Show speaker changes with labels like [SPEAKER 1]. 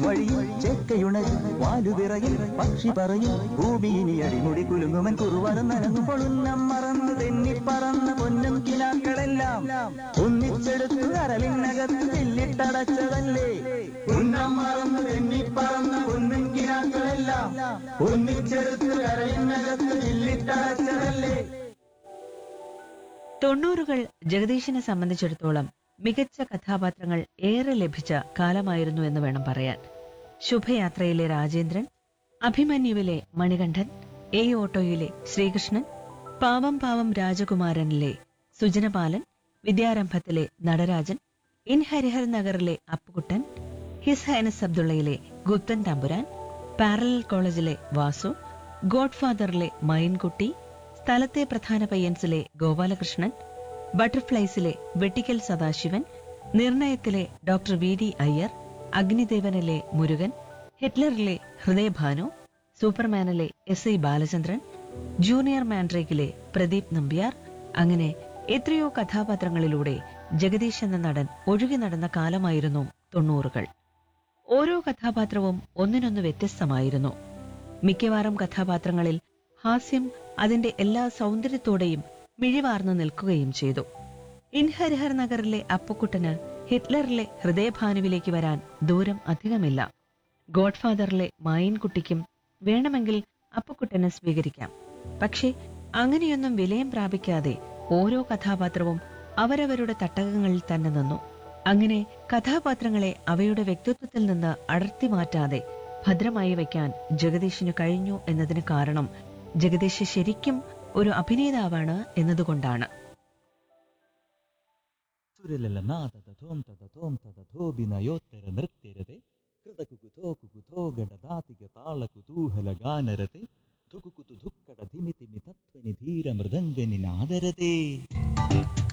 [SPEAKER 1] വഴിയിൽ ചെക്കയുണരും വാലുവിറയിൽ പക്ഷി പറയും ഭൂമി ഇനി അടിമുടി കുലുങ്ങുമൻ കുറുവരം നനങ്ങുമ്പോൾ ഉന്നം മറന്ന് തെന്നി പറന്ന പൊന്നും കിനാക്കളെല്ലാം ഒന്നിച്ചെടുത്ത് കരലിനകത്ത് തെല്ലിട്ടടച്ചതല്ലേ ഉന്നം മറന്ന് തെന്നി പറന്ന പൊന്നും കിനാക്കളെല്ലാം ഒന്നിച്ചെടുത്ത് കരലിനകത്ത് തെല്ലിട്ടടച്ചതല്ലേ
[SPEAKER 2] തൊണ്ണൂറുകൾ ജഗദീഷിനെ സംബന്ധിച്ചിടത്തോളം മികച്ച കഥാപാത്രങ്ങൾ ഏറെ ലഭിച്ച കാലമായിരുന്നു എന്ന് വേണം പറയാൻ ശുഭയാത്രയിലെ രാജേന്ദ്രൻ അഭിമന്യുവിലെ മണികണ്ഠൻ എ ഓട്ടോയിലെ ശ്രീകൃഷ്ണൻ പാവം പാവം രാജകുമാരനിലെ സുജനപാലൻ വിദ്യാരംഭത്തിലെ നടരാജൻ ഇൻ ഹരിഹർ നഗറിലെ അപ്പുകുട്ടൻ ഹിസ് ഹൈനസ് അബ്ദുള്ളയിലെ ഗുപ്തൻ തമ്പുരാൻ പാരലൽ കോളേജിലെ വാസു ഗോഡ്ഫാദറിലെ മൈൻകുട്ടി സ്ഥലത്തെ പ്രധാന പയ്യൻസിലെ ഗോപാലകൃഷ്ണൻ ബട്ടർഫ്ലൈസിലെ വെട്ടിക്കൽ സദാശിവൻ നിർണയത്തിലെ ഡോക്ടർ വി ഡി അയ്യർ അഗ്നിദേവനിലെ മുരുകൻ ഹിറ്റ്ലറിലെ ഹൃദയഭാനു സൂപ്പർമാനിലെ എസ് ഐ ബാലചന്ദ്രൻ ജൂനിയർ മാൻഡ്രേക്കിലെ പ്രദീപ് നമ്പ്യാർ അങ്ങനെ എത്രയോ കഥാപാത്രങ്ങളിലൂടെ ജഗദീഷ് എന്ന നടൻ ഒഴുകി നടന്ന കാലമായിരുന്നു തൊണ്ണൂറുകൾ ഓരോ കഥാപാത്രവും ഒന്നിനൊന്ന് വ്യത്യസ്തമായിരുന്നു മിക്കവാറും കഥാപാത്രങ്ങളിൽ ഹാസ്യം അതിന്റെ എല്ലാ സൗന്ദര്യത്തോടെയും മിഴിവാർന്നു നിൽക്കുകയും ചെയ്തു ഇൻഹരിഹർ നഗറിലെ അപ്പുക്കുട്ടന് ഹിറ്റ്ലറിലെ ഹൃദയഭാനുവിലേക്ക് വരാൻ ദൂരം അധികമില്ല ഗോഡ്ഫാദറിലെ മായിൻകുട്ടിക്കും വേണമെങ്കിൽ അപ്പുക്കുട്ടനെ സ്വീകരിക്കാം പക്ഷേ അങ്ങനെയൊന്നും വിലയം പ്രാപിക്കാതെ ഓരോ കഥാപാത്രവും അവരവരുടെ തട്ടകങ്ങളിൽ തന്നെ നിന്നു അങ്ങനെ കഥാപാത്രങ്ങളെ അവയുടെ വ്യക്തിത്വത്തിൽ നിന്ന് അടർത്തി മാറ്റാതെ ഭദ്രമായി വയ്ക്കാൻ ജഗദീഷിന് കഴിഞ്ഞു എന്നതിന് കാരണം ജഗദീഷ് ശരിക്കും ഒരു അഭിനേതാവാണ് എന്നതുകൊണ്ടാണ്
[SPEAKER 1] സുരലലനാദധോം തദധോം തദധോഭിനയോത്തര നൃത്യരതെ കൃതകുകുതോ കുകുതോ ഗടദാതിക താള കുതൂഹല ഗാനരതെ ധുകുകുതു ധുക്കട ധിമിതിമി തത്വനി ധീര മൃദംഗനി നാദരതേ